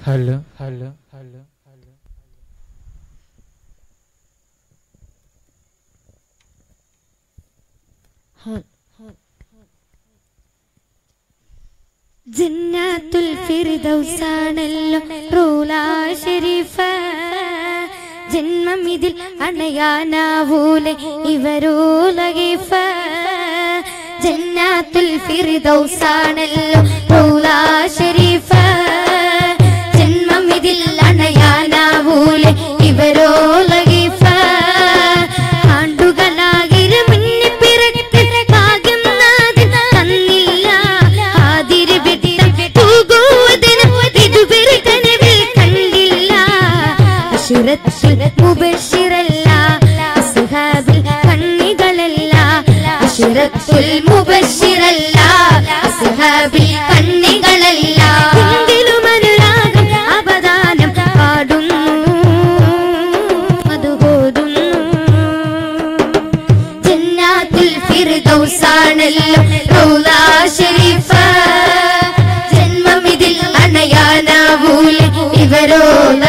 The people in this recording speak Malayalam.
ഹലോ ഹലോ ഹലോ ഹലോ ജന്നാത്തുൽ ഫിർദൗസാണല്ലോ റൂലാ ഷരീഫ ജന്മം ഇതിൽ അണയാനാവൂലെ ഇവരോ ലഗീഫ ജന്നാത്തുൽ ഫിർദൗസാണല്ലോ റൂലാ ഷരീഫ ജന്മം ഇതിൽ അണയാനാവൂലെ ഇവരോ ലഗീഫ ആണ്ടുകളാകിര മുന്നിൽ പിറക്കൽ ഭാഗ്യം നാഥൻ തന്നില്ല ആതിര് വെട്ടം പോകുവതിന് ഇതുവരെ കനവിൽ കണ്ടില്ല അശുരത്തിൽ മുബഷിറല്ല അസ്ഹാബിൽ കണ്ണികളല്ല അശുരത്തുൽ മുബഷിറല്ല അസ്ഹാബിൽ കണ്ണികളല്ല എങ്കിലും അനുരാഗം അവദാനം പാടുന്നു അത് ഓതുന്നു ജന്നാത്തുൽ ഫിർദൗസാണല്ലോ റൗലാ ഷരീഫ ജന്മം ഇതിൽ അണയാനാവൂലെ ഇവരോ